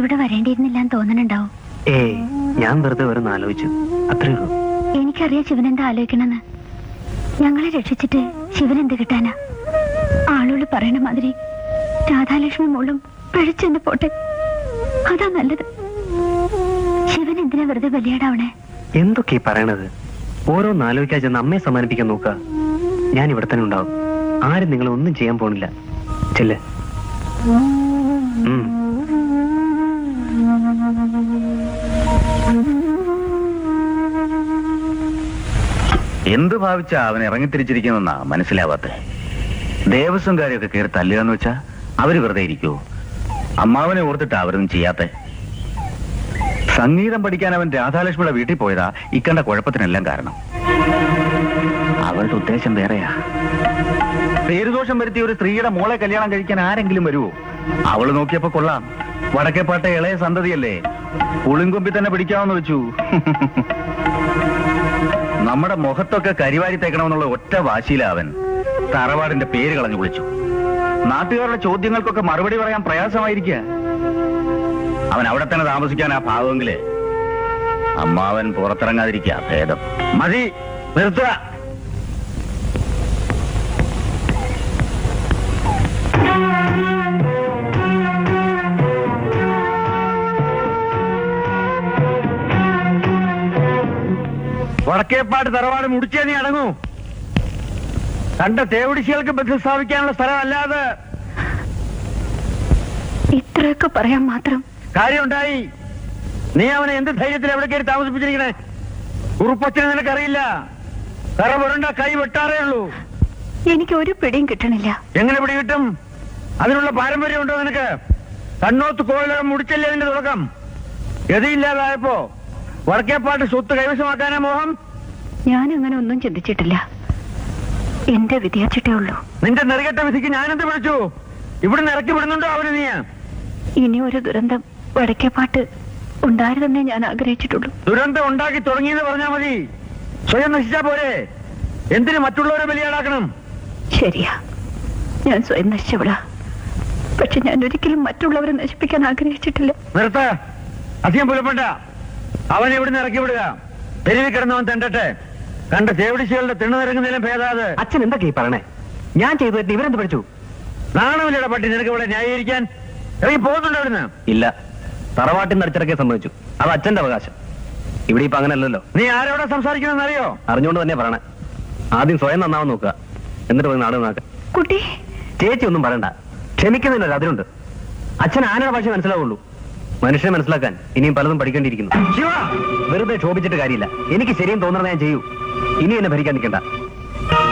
ഇവിടെ വരേണ്ടിയിരുന്നില്ല എന്ന് തോന്നണുണ്ടാവും ഏയ് ഞാൻ വെറുതെ വരുന്ന ആലോചിച്ചു അത്രേ ഉള്ളൂ എനിക്കറിയാം ശിവൻ എന്താ ആലോചിക്കണെന്ന് ഞങ്ങളെ രക്ഷിച്ചിട്ട് ശിവൻ എന്ത് കിട്ടാനാ ആളുകൾ പറയണ മാതിരി രാധാലക്ഷ്മി മോളും പഴിച്ചെന്ന് പോട്ടെ അതാ നല്ലത് ശിവൻ എന്തിനാ വെറുതെ ബലിയാടാവണേ എന്തൊക്കെ ഈ പറയണത് ഓരോന്ന് ആലോചിക്കാൻ ചെന്ന് അമ്മയെ സമ്മാനിപ്പിക്കാൻ നോക്കുക ഞാൻ ഇവിടെ തന്നെ ഉണ്ടാവും ആരും നിങ്ങളെ ഒന്നും ചെയ്യാൻ പോണില്ല ചെല്ല് ഉം. എന്ത് ഭാവിച്ചാ അവൻ ഇറങ്ങിത്തിരിച്ചിരിക്കുന്നെന്നാ മനസ്സിലാവാത്ത ദേവസ്വം കാര്യമൊക്കെ കയറി തല്ലുകയെന്ന് വെച്ചാ അവര് വെറുതെ ഇരിക്കുവോ അമ്മാവനെ ഓർത്തിട്ടാ അവരൊന്നും ചെയ്യാത്ത സംഗീതം പഠിക്കാൻ അവൻ രാധാലക്ഷ്മിയുടെ വീട്ടിൽ പോയതാ ഇക്കണ്ട കുഴപ്പത്തിനെല്ലാം കാരണം അവളുടെ ഉദ്ദേശം വേറെയാ പേരുദോഷം വരുത്തിയ ഒരു സ്ത്രീയുടെ മോളെ കല്യാണം കഴിക്കാൻ ആരെങ്കിലും വരുവോ അവള് നോക്കിയപ്പോ കൊള്ളാം വടക്കേപ്പാട്ട ഇളയ സന്തതിയല്ലേ പുളിങ്കൊമ്പി തന്നെ പിടിക്കാമെന്ന് വെച്ചു നമ്മുടെ മുഖത്തൊക്കെ കരിവാരി തേക്കണമെന്നുള്ള ഒറ്റ വാശിയില അവൻ തറവാടിന്റെ പേര് കളഞ്ഞു വിളിച്ചു നാട്ടുകാരുടെ ചോദ്യങ്ങൾക്കൊക്കെ മറുപടി പറയാൻ പ്രയാസമായിരിക്കുക അവൻ അവിടെ തന്നെ താമസിക്കാൻ ആ ഭാവമെങ്കില് അമ്മാവൻ പുറത്തിറങ്ങാതിരിക്കുക ഭേദം മതി നിർത്തുക വടക്കേപ്പാട്ട് തറവാട് മുടിച്ചേ നീ അടങ്ങൂ കണ്ട തേവിടിശികൾക്ക് ബന്ധം സ്ഥാപിക്കാനുള്ള സ്ഥലമല്ലാതെ ഇത്രയൊക്കെ പറയാൻ മാത്രം കാര്യമുണ്ടായി നീ അവനെ എന്ത് ധൈര്യത്തിൽ എവിടെ കയറി താമസിപ്പിച്ചിരിക്കണേ ഉറുപ്പച്ചനെ നിനക്കറിയില്ല കറ പുരണ്ട കൈ വെട്ടാറേ ഉള്ളൂ എനിക്ക് ഒരു പിടിയും കിട്ടണില്ല എങ്ങനെ പിടി കിട്ടും അതിനുള്ള പാരമ്പര്യം ഉണ്ടോ നിനക്ക് കണ്ണോത്ത് കോയിലകം മുടിച്ചല്ലേ അതിന്റെ തുടക്കം ഗതിയില്ലാതായപ്പോ വടക്കേപ്പാട്ട് സ്വത്ത് കൈവശമാക്കാനാ മോഹം ഞാൻ അങ്ങനെ ഒന്നും ചിന്തിച്ചിട്ടില്ല എന്റെ വിധിയാച്ചിട്ടേ ഉള്ളൂ നിന്റെ നെറുകെട്ട വിധിക്ക് ഞാനെന്ത് വിളിച്ചു ഇവിടുന്ന് ഇറക്കി വിടുന്നുണ്ടോ അവന് നീ ഇനി ഒരു ദുരന്തം വടക്കേപ്പാട്ട് ഉണ്ടായിരുന്നേ ഞാൻ ആഗ്രഹിച്ചിട്ടുള്ളൂ ദുരന്തം ഉണ്ടാക്കി തുടങ്ങിയെന്ന് പറഞ്ഞാ മതി സ്വയം നശിച്ചാ പോരെ എന്തിന് മറ്റുള്ളവരെ ബലിയാടാക്കണം ശരിയാ ഞാൻ സ്വയം നശിച്ചവളാ പക്ഷെ ഞാൻ ഒരിക്കലും മറ്റുള്ളവരെ നശിപ്പിക്കാൻ ആഗ്രഹിച്ചിട്ടില്ല നിർത്ത അധികം പുലപ്പെട്ട അവനെ ഇവിടുന്ന് ഇറക്കി വിടുക തെരുവിൽ കിടന്നവൻ തെണ്ടട്ടെ കണ്ട ചേവിടിശികളുടെ തിണ്ണുനിറങ്ങുന്നതിലും ഭേദാത് അച്ഛൻ എന്തൊക്കെ ഈ പറയണേ ഞാൻ ചെയ്തു പറ്റി ഇവരെന്ത് പഠിച്ചു നാണമില്ലട പട്ടി നിനക്ക് ഇവിടെ ന്യായീകരിക്കാൻ ഇറങ്ങി പോകുന്നുണ്ടോ ഇവിടുന്ന് ഇല്ല തറവാട്ടിൽ നിന്ന് അടിച്ചിറക്കിയ സമ്മതിച്ചു അത് അച്ഛന്റെ അവകാശം ഇവിടെ ഇപ്പൊ അങ്ങനല്ലല്ലോ നീ ആരോടാ സംസാരിക്കണമെന്ന് അറിയോ അറിഞ്ഞുകൊണ്ട് തന്നെ പറയണേ ആദ്യം സ്വയം നന്നാവാൻ നോക്കുക എന്നിട്ട് പോയി നാട് നന്നാക്കുക കുട്ടി ചേച്ചി ഒന്നും പറയണ്ട ക്ഷമിക്കുന്നില്ല അതിലുണ്ട് അച്ഛൻ ആനയുടെ ഭാഷ മനസ്സിലാവുള്ളൂ മനുഷ്യനെ മനസ്സിലാക്കാൻ ഇനിയും പലതും പഠിക്കേണ്ടിയിരിക്കുന്നു ശിവ വെറുതെ ക്ഷോഭിച്ചിട്ട് കാര്യമില്ല എനിക്ക് ശരിയും തോന്നുന്നത് ഞാൻ ചെയ്യൂ ഇനി എന്നെ ഭരിക്കാൻ നിൽക്കണ്ട